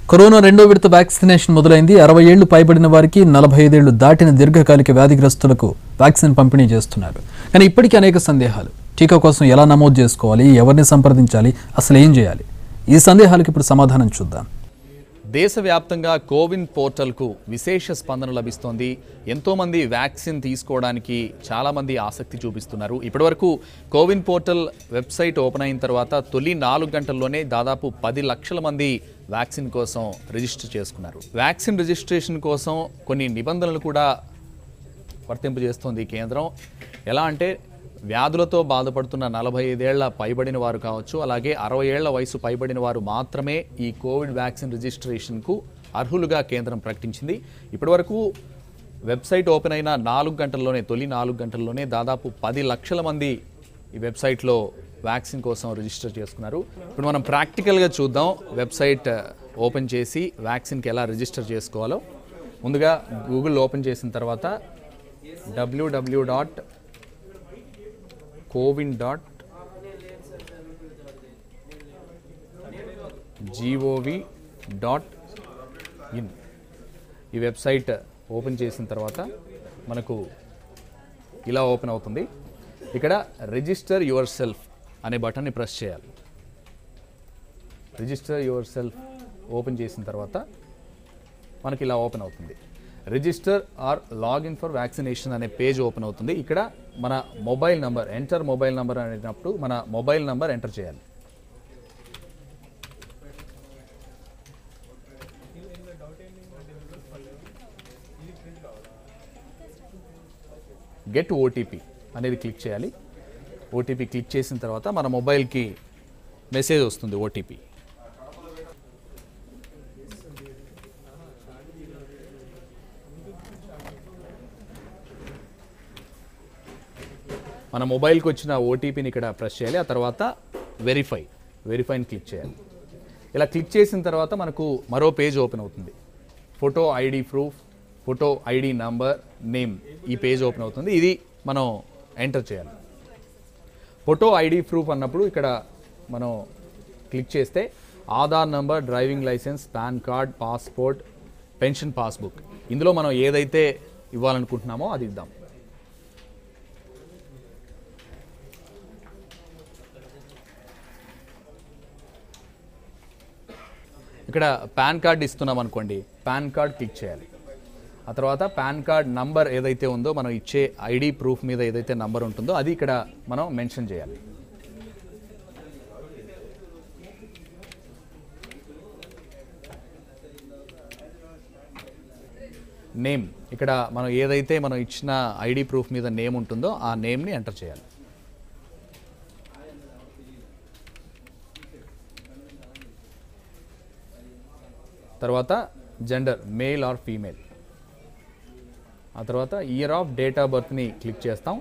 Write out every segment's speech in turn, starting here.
corona రెండో విడత vaccination మొదలైంది అరవై ఏళ్లు పైబడిన వారికి నలభై ఐదేళ్లు దాటిన దీర్ఘకాలిక వ్యాధిగ్రస్తులకు వ్యాక్సిన్ పంపిణీ చేస్తున్నారు కానీ ఇప్పటికీ అనేక సందేహాలు టీకా కోసం ఎలా నమోదు చేసుకోవాలి ఎవరిని సంప్రదించాలి అసలు ఏం చేయాలి ఈ సందేహాలకు ఇప్పుడు సమాధానం చూద్దాం దేశవ్యాప్తంగా కోవిన్ పోర్టల్కు విశేష స్పందన లభిస్తోంది ఎంతోమంది వ్యాక్సిన్ తీసుకోవడానికి చాలామంది ఆసక్తి చూపిస్తున్నారు ఇప్పటివరకు కోవిన్ పోర్టల్ వెబ్సైట్ ఓపెన్ అయిన తర్వాత తొలి నాలుగు గంటల్లోనే దాదాపు పది లక్షల మంది వ్యాక్సిన్ కోసం రిజిస్టర్ చేసుకున్నారు వ్యాక్సిన్ రిజిస్ట్రేషన్ కోసం కొన్ని నిబంధనలు కూడా వర్తింపజేస్తోంది ఈ కేంద్రం ఎలా అంటే వ్యాధులతో బాధపడుతున్న నలభై ఐదేళ్ల పైబడిన వారు కావచ్చు అలాగే అరవై ఏళ్ల వయసు పైబడిన వారు మాత్రమే ఈ కోవిడ్ వ్యాక్సిన్ రిజిస్ట్రేషన్కు అర్హులుగా కేంద్రం ప్రకటించింది ఇప్పటివరకు వెబ్సైట్ ఓపెన్ అయిన నాలుగు గంటల్లోనే తొలి నాలుగు గంటల్లోనే దాదాపు పది లక్షల మంది ఈ వెబ్సైట్లో వ్యాక్సిన్ కోసం రిజిస్టర్ చేసుకున్నారు ఇప్పుడు మనం ప్రాక్టికల్గా చూద్దాం వెబ్సైట్ ఓపెన్ చేసి వ్యాక్సిన్కి ఎలా రిజిస్టర్ చేసుకోవాలో ముందుగా గూగుల్ ఓపెన్ చేసిన తర్వాత WW dot CoWIN dot GOV dot in ఈ వెబ్సైట్ ఓపెన్ చేసిన తర్వాత మనకు ఇలా ఓపెన్ అవుతుంది ఇక్కడ రిజిస్టర్ యువర్ సెల్ఫ్ అనే బటన్ని ప్రెస్ చేయాలి రిజిస్టర్ యువర్ సెల్ఫ్ ఓపెన్ చేసిన తర్వాత మనకి ఇలా ఓపెన్ అవుతుంది register or login for vaccination అనే పేజ్ ఓపెన్ అవుతుంది ఇక్కడ మన mobile number enter mobile number అనేటప్పుడు మన మొబైల్ నంబర్ ఎంటర్ చేయాలి గెట్ ఓటీపీ అనేది క్లిక్ చేయాలి ఓటీపీ క్లిక్ చేసిన తర్వాత మన మొబైల్కి మెసేజ్ వస్తుంది ఓటీపీ మన మొబైల్కి వచ్చిన ఓటీపీని ఇక్కడ ప్రెస్ చేయాలి ఆ తర్వాత వెరిఫై వెరిఫైని క్లిక్ చేయాలి ఇలా క్లిక్ చేసిన తర్వాత మనకు మరో పేజ్ ఓపెన్ అవుతుంది photo ID proof photo ID number name ఈ పేజ్ ఓపెన్ అవుతుంది ఇది మనం ఎంటర్ చేయాలి ఫోటో ఐడి ప్రూఫ్ అన్నప్పుడు ఇక్కడ మనం క్లిక్ చేస్తే Aadhaar number driving licence PAN card passport pension passbook ఇందులో మనం ఏదైతే ఇవ్వాలనుకుంటున్నామో అది ఇద్దాం ఇక్కడ పాన్ కార్డ్ ఇస్తున్నాం అనుకోండి పాన్ కార్డ్ క్లిక్ చేయాలి ఆ తర్వాత పాన్ కార్డ్ నంబర్ ఏదైతే ఉందో మనం ఇచ్చే ఐడి ప్రూఫ్ మీద ఏదైతే నంబర్ ఉంటుందో అది ఇక్కడ మనం మెన్షన్ చేయాలి నేమ్ ఇక్కడ మనం ఏదైతే మనం ఇచ్చిన ఐడి ప్రూఫ్ మీద నేమ్ ఉంటుందో ఆ నేమ్ని ఎంటర్ చేయాలి తర్వాత జెండర్ మేల్ ఆర్ ఫీమేల్ ఆ తర్వాత ఇయర్ ఆఫ్ డేట్ ఆఫ్ బర్త్ని క్లిక్ చేస్తాం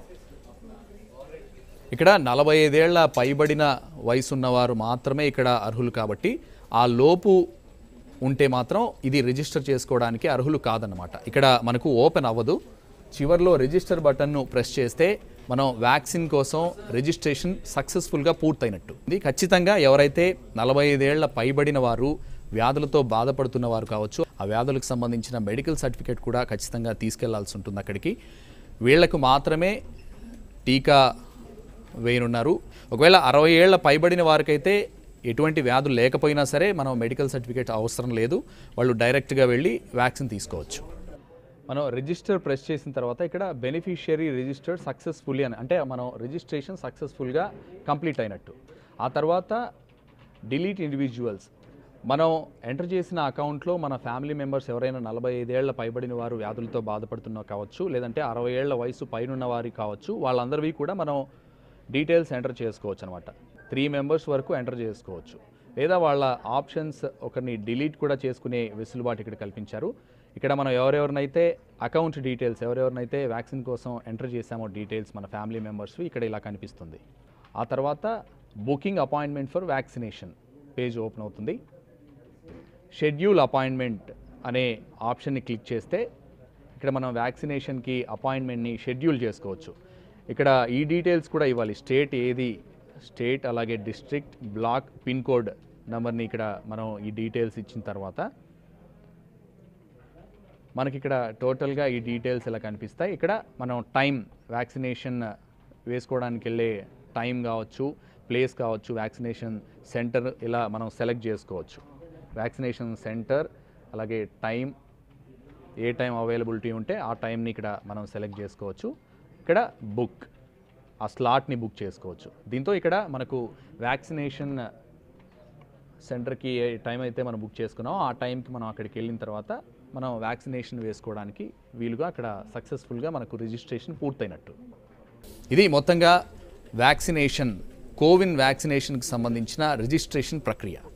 ఇక్కడ నలభై ఐదేళ్ల పైబడిన వయసు ఉన్నవారు మాత్రమే ఇక్కడ అర్హులు కాబట్టి ఆ లోపు ఉంటే మాత్రం ఇది రిజిస్టర్ చేసుకోవడానికి అర్హులు కాదన్నమాట ఇక్కడ మనకు ఓపెన్ అవ్వదు చివర్లో రిజిస్టర్ బటన్ను ప్రెస్ చేస్తే మనం వ్యాక్సిన్ కోసం రిజిస్ట్రేషన్ సక్సెస్ఫుల్గా పూర్తయినట్టు ఇది ఖచ్చితంగా ఎవరైతే నలభై ఐదేళ్ల పైబడిన వారు వ్యాధులతో బాధపడుతున్న వారు కావచ్చు ఆ వ్యాధులకు సంబంధించిన మెడికల్ సర్టిఫికేట్ కూడా ఖచ్చితంగా తీసుకెళ్లాల్సి ఉంటుంది అక్కడికి వీళ్లకు మాత్రమే టీకా వేయనున్నారు ఒకవేళ అరవై ఏళ్ల పైబడిన వారికైతే ఎటువంటి వ్యాధులు లేకపోయినా సరే మనం మెడికల్ సర్టిఫికేట్ అవసరం లేదు వాళ్ళు డైరెక్ట్గా వెళ్ళి వ్యాక్సిన్ తీసుకోవచ్చు మనం రిజిస్టర్ ప్రెస్ చేసిన తర్వాత ఇక్కడ బెనిఫిషియరీ రిజిస్టర్డ్ సక్సెస్ఫుల్లీ అని అంటే మనం రిజిస్ట్రేషన్ సక్సెస్ఫుల్గా కంప్లీట్ అయినట్టు ఆ తర్వాత డిలీట్ ఇండివిజువల్స్ మనం ఎంటర్ చేసిన అకౌంట్లో మన ఫ్యామిలీ మెంబర్స్ ఎవరైనా నలభై ఐదేళ్ల పైబడిన వారు వ్యాధులతో బాధపడుతున్న కావచ్చు లేదంటే అరవై ఏళ్ల వయసు పైనున్న వారి కావచ్చు వాళ్ళందరివి కూడా మనం డీటెయిల్స్ ఎంటర్ చేసుకోవచ్చు అనమాట త్రీ మెంబర్స్ వరకు ఎంటర్ చేసుకోవచ్చు లేదా వాళ్ళ ఆప్షన్స్ ఒకరిని డిలీట్ కూడా చేసుకునే వెసులుబాటు ఇక్కడ కల్పించారు ఇక్కడ మనం ఎవరెవరినైతే అకౌంట్ డీటెయిల్స్ ఎవరెవరినైతే వ్యాక్సిన్ కోసం ఎంటర్ చేసామో డీటెయిల్స్ మన ఫ్యామిలీ మెంబర్స్ ఇక్కడ ఇలా కనిపిస్తుంది ఆ తర్వాత booking appointment for vaccination page open అవుతుంది షెడ్యూల్ అపాయింట్మెంట్ అనే ఆప్షన్ని క్లిక్ చేస్తే ఇక్కడ మనం వ్యాక్సినేషన్కి అపాయింట్మెంట్ని షెడ్యూల్ చేసుకోవచ్చు ఇక్కడ ఈ డీటెయిల్స్ కూడా ఇవ్వాలి స్టేట్ ఏది స్టేట్ అలాగే డిస్ట్రిక్ట్ బ్లాక్ పిన్ కోడ్ నెంబర్ని ఇక్కడ మనం ఈ డీటెయిల్స్ ఇచ్చిన తర్వాత మనకి ఇక్కడ టోటల్గా ఈ డీటెయిల్స్ ఇలా కనిపిస్తాయి ఇక్కడ మనం టైం వ్యాక్సినేషన్ వేసుకోవడానికి వెళ్ళే టైం కావచ్చు ప్లేస్ కావచ్చు వ్యాక్సినేషన్ సెంటర్ ఇలా మనం సెలెక్ట్ చేసుకోవచ్చు వ్యాక్సినేషన్ సెంటర్ అలాగే టైం ఏ టైం అవైలబిలిటీ ఉంటే ఆ టైంని ఇక్కడ మనం సెలెక్ట్ చేసుకోవచ్చు ఇక్కడ బుక్ ఆ స్లాట్ని బుక్ చేసుకోవచ్చు దీంతో ఇక్కడ మనకు వ్యాక్సినేషన్ సెంటర్కి ఏ టైం అయితే మనం బుక్ చేసుకున్నామో ఆ టైంకి మనం అక్కడికి వెళ్ళిన తర్వాత మనం వ్యాక్సినేషన్ వేసుకోవడానికి వీలుగా అక్కడ సక్సెస్ఫుల్గా మనకు రిజిస్ట్రేషన్ పూర్తయినట్టు ఇది మొత్తంగా వ్యాక్సినేషన్ కోవిన్ వ్యాక్సినేషన్కి సంబంధించిన రిజిస్ట్రేషన్ ప్రక్రియ